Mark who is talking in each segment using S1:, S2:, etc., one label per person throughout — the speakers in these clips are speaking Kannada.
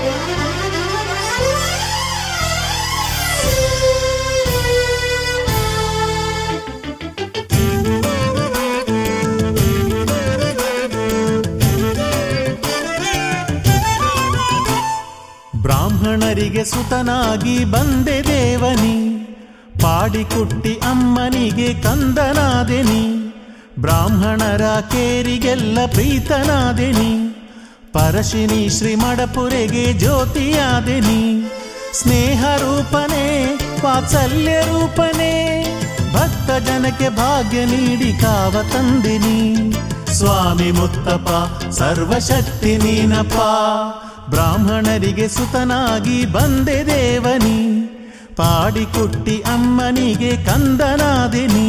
S1: ಬ್ರಾಹ್ಮಣರಿಗೆ ಸುತನಾಗಿ ಬಂದೆ ದೇವನಿ ಪಾಡಿಕುಟ್ಟಿ ಅಮ್ಮನಿಗೆ ಕಂದನಾದೆನಿ ಬ್ರಾಹ್ಮಣರ ಕೇರಿಗೆಲ್ಲ ಪ್ರೀತನಾದೆನಿ ಪರಶಿನಿ ಶ್ರೀ ಮಡಪುರೆಗೆ ಜ್ಯೋತಿಯಾದೆನಿ ಸ್ನೇಹ ರೂಪನೇ ವಾತ್ಸಲ್ಯ ರೂಪನೇ ಭಕ್ತ ಜನಕ್ಕೆ ಭಾಗ್ಯ ನೀಡಿ ಕಾವ ತಂದಿನಿ ಸ್ವಾಮಿ ಮುತ್ತಪ್ಪ ಸರ್ವಶಕ್ತಿ ನೀನಪ್ಪ ಬ್ರಾಹ್ಮಣರಿಗೆ ಸುತನಾಗಿ ಬಂದೆ ದೇವನಿ ಪಾಡಿಕುಟ್ಟಿ ಅಮ್ಮನಿಗೆ ಕಂದನಾದೆನಿ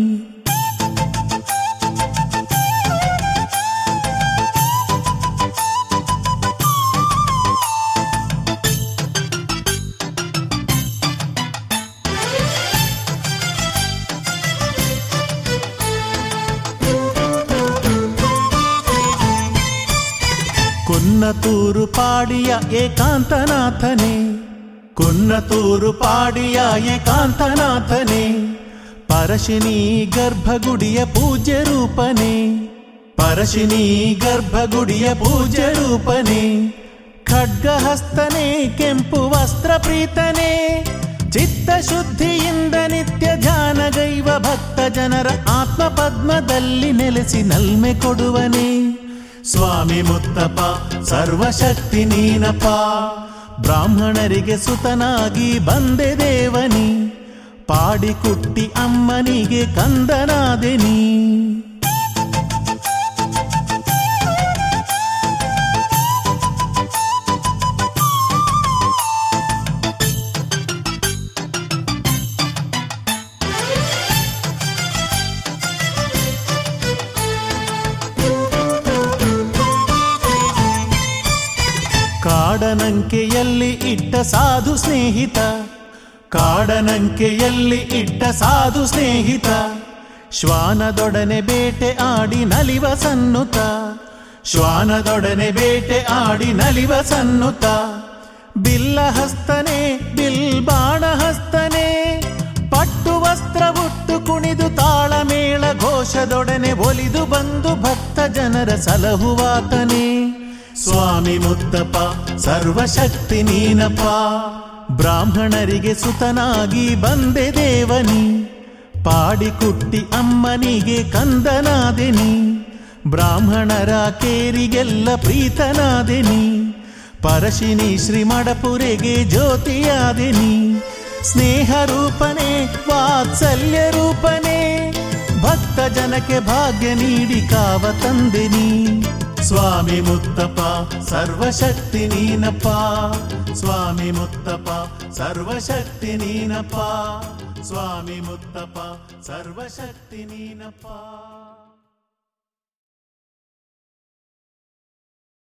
S1: ಕೊನ್ನತೂರು ಪಾಡಿಯ ಏಕಾಂತನಾಥನೇ ಕೊನ್ನತೂರು ಪಾಡಿಯ ಏಕಾಂತನಾಥನೇ ಪರಶಿನಿ ಗರ್ಭಗುಡಿಯ ಪೂಜ್ಯ ರೂಪನೇ ಪರಶಿನಿ ಗರ್ಭಗುಡಿಯ ಪೂಜ್ಯ ರೂಪನೇ ಖಡ್ಗಹಸ್ತನೇ ಕೆಂಪು ವಸ್ತ್ರ ಪ್ರೀತನೇ ಚಿತ್ತಶುದ್ಧಿಯಿಂದ ನಿತ್ಯ ಧ್ಯಾನಗೈವ ಭಕ್ತ ಜನರ ಆತ್ಮ ಪದ್ಮದಲ್ಲಿ ನೆಲೆಸಿ ನಲ್ಮೆ ಕೊಡುವನೇ ಸ್ವಾಮಿ ಮುತ್ತಪ್ಪ ಸರ್ವಶಕ್ತಿ ನೀನಪ್ಪ ಬ್ರಾಹ್ಮಣರಿಗೆ ಸುತನಾಗಿ ಬಂದೆ ದೇವನಿ ಪಾಡಿಕುಟ್ಟಿ ಅಮ್ಮನಿಗೆ ಕಂದನಾದೆನಿ ಕಾಡನಂಕೆಯಲ್ಲಿ ಇಟ್ಟ ಸಾಧು ಸ್ನೇಹಿತ ಕಾಡನಂಕೆಯಲ್ಲಿ ಇಟ್ಟ ಸಾಧು ಸ್ನೇಹಿತ ಶ್ವಾನದೊಡನೆ ಬೇಟೆ ಆಡಿ ನಲಿವ ಸನ್ನುತ ಶ್ವಾನದೊಡನೆ ಬೇಟೆ ಆಡಿ ನಲಿವ ಸನ್ನುತ ಬಿಲ್ಲ ಹಸ್ತನೆ ಬಿಲ್ ಬಾಣ ಹಸ್ತನೆ ಪಟ್ಟು ವಸ್ತ್ರ ಉಟ್ಟು ಕುಣಿದು ತಾಳಮೇಳ ಘೋಷದೊಡನೆ ಒಲಿದು ಬಂದು ಭಕ್ತ ಜನರ ಸಲಹುವಾತನೇ ಸ್ವಾಮಿ ಮುತ್ತಪ್ಪ ಸರ್ವಶಕ್ತಿ ನೀನಪ್ಪ ಬ್ರಾಹ್ಮಣರಿಗೆ ಸುತನಾಗಿ ಬಂದೆ ದೇವನಿ ಪಾಡಿಕುಟ್ಟಿ ಅಮ್ಮನಿಗೆ ಕಂದನಾದೆನಿ ಬ್ರಾಹ್ಮಣರ ಕೇರಿಗೆಲ್ಲ ಪ್ರೀತನಾದೆನಿ ಪರಶಿನಿ ಶ್ರೀ ಮಡಪುರೆಗೆ ಜ್ಯೋತಿಯಾದೆನಿ ಸ್ನೇಹ ರೂಪನೇ ವಾತ್ಸಲ್ಯ ರೂಪನೇ ಭಕ್ತ ಜನಕ್ಕೆ ಭಾಗ್ಯ ನೀಡಿ ಕಾವ ತಂದೆನಿ ಸ್ವಾಮಿ ಮುತ್ತಪ್ಪ ಸರ್ವಶಕ್ತಿ ನೀನಪ್ಪ ಸ್ವಾಮಿ ಮುತ್ತಪ್ಪ ಸರ್ವಶಕ್ತಿ ನೀನಪ್ಪ ಸ್ವಾಮಿ ಮುತ್ತಪ್ಪ ಸರ್ವಶಕ್ತಿ ನೀನಪ್ಪ